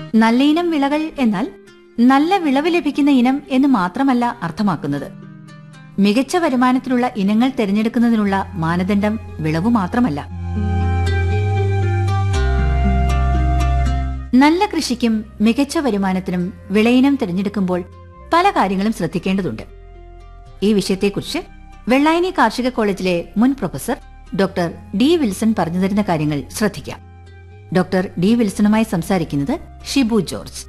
നല്ല ഇനം വിളകൾ എന്നാൽ നല്ല വിളവ് ലഭിക്കുന്ന ഇനം എന്ന് മാത്രമല്ല അർത്ഥമാക്കുന്നത് മികച്ച വരുമാനത്തിനുള്ള ഇനങ്ങൾ തിരഞ്ഞെടുക്കുന്നതിനുള്ള മാനദണ്ഡം വിളവ് മാത്രമല്ല നല്ല കൃഷിക്കും മികച്ച വരുമാനത്തിനും വിളയിനം തിരഞ്ഞെടുക്കുമ്പോൾ പല കാര്യങ്ങളും ശ്രദ്ധിക്കേണ്ടതുണ്ട് ഈ വിഷയത്തെക്കുറിച്ച് വെള്ളായണി കാർഷിക കോളേജിലെ മുൻ പ്രൊഫസർ ഡോക്ടർ ഡി വിൽസൺ പറഞ്ഞു തരുന്ന കാര്യങ്ങൾ ശ്രദ്ധിക്കാം ഡോക്ടർ ഡി വിൽസണുമായി സംസാരിക്കുന്നത് ഷിബു ജോർജ്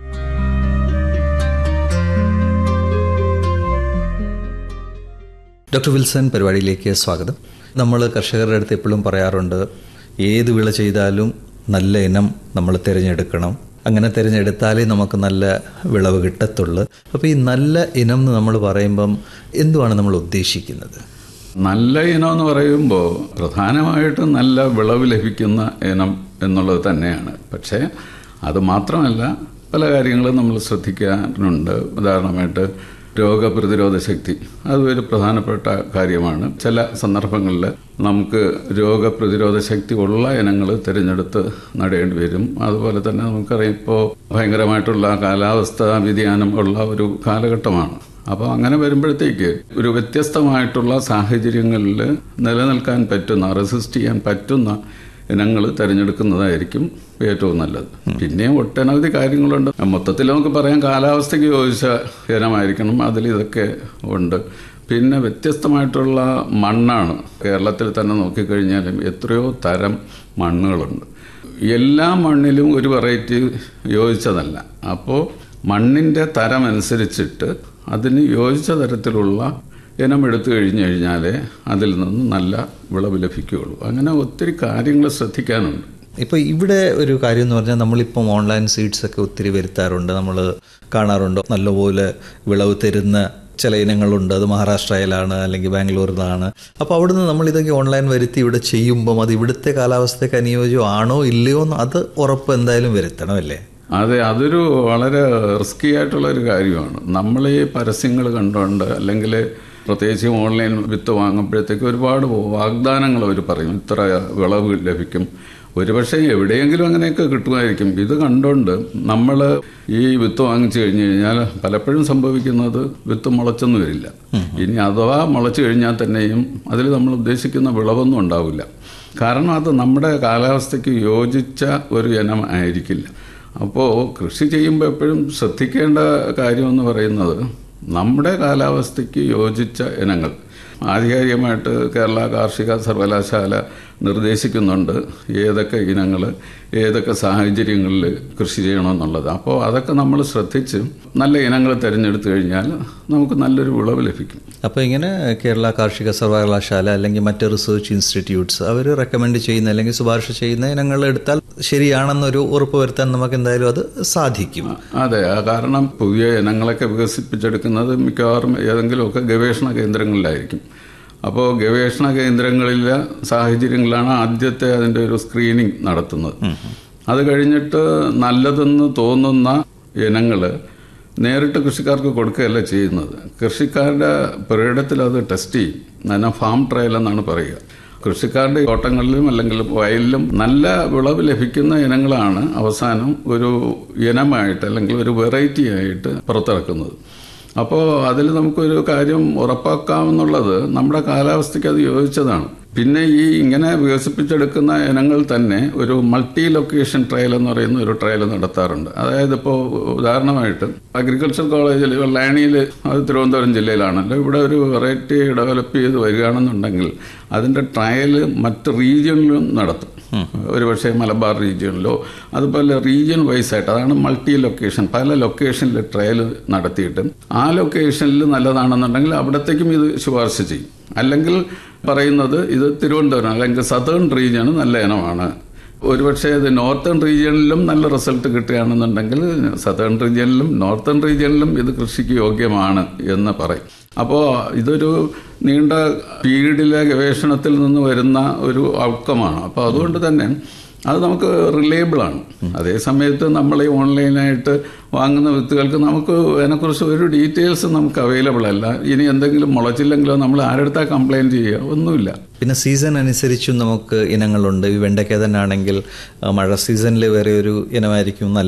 ഡോക്ടർ വിൽസൺ പരിപാടിയിലേക്ക് സ്വാഗതം നമ്മൾ കർഷകരുടെ അടുത്ത് എപ്പോഴും പറയാറുണ്ട് ഏത് വിള ചെയ്താലും നല്ല ഇനം നമ്മൾ തിരഞ്ഞെടുക്കണം അങ്ങനെ തിരഞ്ഞെടുത്താലേ നമുക്ക് നല്ല വിളവ് കിട്ടത്തുള്ളൂ അപ്പോൾ ഈ നല്ല ഇനം എന്ന് നമ്മൾ പറയുമ്പം എന്തുവാണ് നമ്മൾ ഉദ്ദേശിക്കുന്നത് നല്ല ഇനം എന്ന് പറയുമ്പോൾ പ്രധാനമായിട്ടും നല്ല വിളവ് ലഭിക്കുന്ന ഇനം എന്നുള്ളത് തന്നെയാണ് പക്ഷേ അത് മാത്രമല്ല പല കാര്യങ്ങളും നമ്മൾ ശ്രദ്ധിക്കാനുണ്ട് ഉദാഹരണമായിട്ട് രോഗപ്രതിരോധ ശക്തി അത് ഒരു പ്രധാനപ്പെട്ട കാര്യമാണ് ചില സന്ദർഭങ്ങളിൽ നമുക്ക് രോഗപ്രതിരോധ ശക്തി ഉള്ള ഇനങ്ങൾ തിരഞ്ഞെടുത്ത് നടേണ്ടി വരും അതുപോലെ തന്നെ നമുക്കറിയാം ഇപ്പോൾ ഭയങ്കരമായിട്ടുള്ള കാലാവസ്ഥ വ്യതിയാനം ഉള്ള ഒരു കാലഘട്ടമാണ് അപ്പോൾ അങ്ങനെ വരുമ്പോഴത്തേക്ക് ഒരു വ്യത്യസ്തമായിട്ടുള്ള സാഹചര്യങ്ങളിൽ നിലനിൽക്കാൻ പറ്റുന്ന റെസിസ്റ്റ് ചെയ്യാൻ പറ്റുന്ന ഇനങ്ങൾ തിരഞ്ഞെടുക്കുന്നതായിരിക്കും ഏറ്റവും നല്ലത് പിന്നെയും ഒട്ടനവധി കാര്യങ്ങളുണ്ട് മൊത്തത്തിൽ നമുക്ക് പറയാം കാലാവസ്ഥയ്ക്ക് യോജിച്ച ഇനമായിരിക്കണം അതിൽ ഇതൊക്കെ ഉണ്ട് പിന്നെ വ്യത്യസ്തമായിട്ടുള്ള മണ്ണാണ് കേരളത്തിൽ തന്നെ നോക്കിക്കഴിഞ്ഞാലും എത്രയോ തരം മണ്ണുകളുണ്ട് എല്ലാ മണ്ണിലും ഒരു വെറൈറ്റി യോജിച്ചതല്ല അപ്പോൾ മണ്ണിൻ്റെ തരം അനുസരിച്ചിട്ട് അതിന് യോജിച്ച തരത്തിലുള്ള ഇനം എടുത്തു കഴിഞ്ഞു കഴിഞ്ഞാലേ അതിൽ നിന്ന് നല്ല വിളവ് ലഭിക്കുകയുള്ളൂ അങ്ങനെ ഒത്തിരി കാര്യങ്ങൾ ശ്രദ്ധിക്കാനുണ്ട് ഇപ്പോൾ ഇവിടെ ഒരു കാര്യം എന്ന് പറഞ്ഞാൽ നമ്മളിപ്പം ഓൺലൈൻ സീഡ്സ് ഒക്കെ ഒത്തിരി വരുത്താറുണ്ട് നമ്മൾ കാണാറുണ്ട് നല്ലപോലെ വിളവ് തരുന്ന ചില ഇനങ്ങളുണ്ട് അത് മഹാരാഷ്ട്രയിലാണ് അല്ലെങ്കിൽ ബാംഗ്ലൂരിലാണ് അപ്പോൾ അവിടുന്ന് നമ്മൾ ഇതൊക്കെ ഓൺലൈൻ വരുത്തി ഇവിടെ ചെയ്യുമ്പം അത് ഇവിടുത്തെ കാലാവസ്ഥയ്ക്ക് അനുയോജ്യമാണോ ഇല്ലയോ എന്ന് അത് ഉറപ്പ് എന്തായാലും വരുത്തണം അല്ലേ അതെ അതൊരു വളരെ റിസ്കി ആയിട്ടുള്ള ഒരു കാര്യമാണ് നമ്മൾ ഈ പരസ്യങ്ങൾ കണ്ടുകൊണ്ട് അല്ലെങ്കിൽ പ്രത്യേകിച്ച് ഓൺലൈൻ വിത്ത് വാങ്ങുമ്പോഴത്തേക്ക് ഒരുപാട് വാഗ്ദാനങ്ങൾ അവർ പറയും ഇത്ര വിളവ് ലഭിക്കും ഒരുപക്ഷെ എവിടെയെങ്കിലും അങ്ങനെയൊക്കെ കിട്ടുമായിരിക്കും ഇത് കണ്ടുകൊണ്ട് നമ്മൾ ഈ വിത്ത് വാങ്ങിച്ചു കഴിഞ്ഞു കഴിഞ്ഞാൽ പലപ്പോഴും സംഭവിക്കുന്നത് വിത്ത് മുളച്ചൊന്നും വരില്ല ഇനി അഥവാ മുളച്ചു കഴിഞ്ഞാൽ തന്നെയും അതിൽ നമ്മൾ ഉദ്ദേശിക്കുന്ന വിളവൊന്നും ഉണ്ടാവില്ല കാരണം അത് നമ്മുടെ കാലാവസ്ഥയ്ക്ക് യോജിച്ച ഒരു ഇനം ആയിരിക്കില്ല അപ്പോൾ കൃഷി ചെയ്യുമ്പോൾ എപ്പോഴും ശ്രദ്ധിക്കേണ്ട കാര്യമെന്ന് പറയുന്നത് നമ്മുടെ കാലാവസ്ഥയ്ക്ക് യോജിച്ച ഇനങ്ങൾ ആധികാരികമായിട്ട് കേരള കാർഷിക സർവകലാശാല നിർദ്ദേശിക്കുന്നുണ്ട് ഏതൊക്കെ ഇനങ്ങൾ ഏതൊക്കെ സാഹചര്യങ്ങളിൽ കൃഷി ചെയ്യണമെന്നുള്ളത് അപ്പോൾ അതൊക്കെ നമ്മൾ ശ്രദ്ധിച്ച് നല്ല ഇനങ്ങൾ തിരഞ്ഞെടുത്തു കഴിഞ്ഞാൽ നമുക്ക് നല്ലൊരു വിളവ് ലഭിക്കും അപ്പോൾ ഇങ്ങനെ കേരള കാർഷിക സർവകലാശാല അല്ലെങ്കിൽ മറ്റ് റിസർച്ച് ഇൻസ്റ്റിറ്റ്യൂട്ട്സ് അവർ റെക്കമെൻഡ് ചെയ്യുന്ന അല്ലെങ്കിൽ ശുപാർശ ചെയ്യുന്ന ഇനങ്ങൾ എടുത്താൽ ശരിയാണെന്നൊരു ഉറപ്പ് വരുത്താൻ നമുക്ക് എന്തായാലും അത് സാധിക്കും അതെ ആ കാരണം പുതിയ ഇനങ്ങളൊക്കെ വികസിപ്പിച്ചെടുക്കുന്നത് മിക്കവാറും ഏതെങ്കിലുമൊക്കെ ഗവേഷണ കേന്ദ്രങ്ങളിലായിരിക്കും അപ്പോൾ ഗവേഷണ കേന്ദ്രങ്ങളിലെ സാഹചര്യങ്ങളാണ് ആദ്യത്തെ അതിൻ്റെ ഒരു സ്ക്രീനിങ് നടത്തുന്നത് അത് കഴിഞ്ഞിട്ട് നല്ലതെന്ന് തോന്നുന്ന ഇനങ്ങൾ നേരിട്ട് കൃഷിക്കാർക്ക് കൊടുക്കുകയല്ല ചെയ്യുന്നത് കൃഷിക്കാരുടെ പുരയിടത്തിൽ അത് ടെസ്റ്റ് ചെയ്യും അതിനെ ഫാം ട്രയൽ എന്നാണ് പറയുക കൃഷിക്കാരുടെ തോട്ടങ്ങളിലും അല്ലെങ്കിൽ വയലിലും നല്ല വിളവ് ലഭിക്കുന്ന ഇനങ്ങളാണ് അവസാനം ഒരു ഇനമായിട്ട് അല്ലെങ്കിൽ ഒരു വെറൈറ്റി ആയിട്ട് പുറത്തിറക്കുന്നത് അപ്പോൾ അതിൽ നമുക്കൊരു കാര്യം ഉറപ്പാക്കാമെന്നുള്ളത് നമ്മുടെ കാലാവസ്ഥയ്ക്ക് അത് യോജിച്ചതാണ് പിന്നെ ഈ ഇങ്ങനെ വികസിപ്പിച്ചെടുക്കുന്ന ഇനങ്ങൾ തന്നെ ഒരു മൾട്ടി ലൊക്കേഷൻ ട്രയൽ എന്ന് പറയുന്ന ഒരു ട്രയൽ നടത്താറുണ്ട് അതായത് ഇപ്പോൾ ഉദാഹരണമായിട്ട് അഗ്രികൾച്ചർ കോളേജിൽ വെള്ളാണിയിൽ അത് തിരുവനന്തപുരം ജില്ലയിലാണല്ലോ ഇവിടെ ഒരു വെറൈറ്റി ഡെവലപ്പ് ചെയ്ത് വരികയാണെന്നുണ്ടെങ്കിൽ അതിൻ്റെ ട്രയൽ മറ്റ് റീജിയണിലും നടത്തും ഒരുപക്ഷെ മലബാർ റീജിയണിലോ അതുപോലെ റീജിയൻ വൈസ് ആയിട്ട് അതാണ് മൾട്ടി ലൊക്കേഷൻ പല ലൊക്കേഷനിൽ ട്രയൽ നടത്തിയിട്ട് ആ ലൊക്കേഷനിൽ നല്ലതാണെന്നുണ്ടെങ്കിൽ അവിടത്തേക്കും ഇത് ശുപാർശ ചെയ്യും അല്ലെങ്കിൽ പറയുന്നത് ഇത് തിരുവനന്തപുരം അല്ലെങ്കിൽ സതേൺ റീജിയൺ നല്ല ഇനമാണ് ഒരുപക്ഷെ ഇത് നോർത്തേൺ റീജിയണിലും നല്ല റിസൾട്ട് കിട്ടുകയാണെന്നുണ്ടെങ്കിൽ സതേൺ റീജിയണിലും നോർത്തേൺ റീജിയണിലും ഇത് കൃഷിക്ക് യോഗ്യമാണ് എന്ന് പറയും അപ്പോൾ ഇതൊരു നീണ്ട പീരീഡിലെ ഗവേഷണത്തിൽ നിന്ന് വരുന്ന ഒരു ഔട്ട്കമാണ് അപ്പോൾ അതുകൊണ്ട് തന്നെ അത് നമുക്ക് റിലയബിൾ ആണ് അതേ സമയത്ത് നമ്മൾ ഈ ഓൺലൈനായിട്ട് വാങ്ങുന്ന വിത്തുകൾക്ക് നമുക്ക് അതിനെക്കുറിച്ച് ഒരു ഡീറ്റെയിൽസ് നമുക്ക് അവൈലബിൾ അല്ല ഇനി എന്തെങ്കിലും മുളച്ചില്ലെങ്കിലോ നമ്മൾ ആരെടുത്താ കംപ്ലൈൻറ്റ് ചെയ്യുക ഒന്നുമില്ല പിന്നെ സീസൺ അനുസരിച്ചും നമുക്ക് ഇനങ്ങളുണ്ട് ഈ വെണ്ടയ്ക്ക തന്നെ ആണെങ്കിൽ മഴ സീസണിൽ വേറെ ഒരു ഇനമായിരിക്കും നല്ല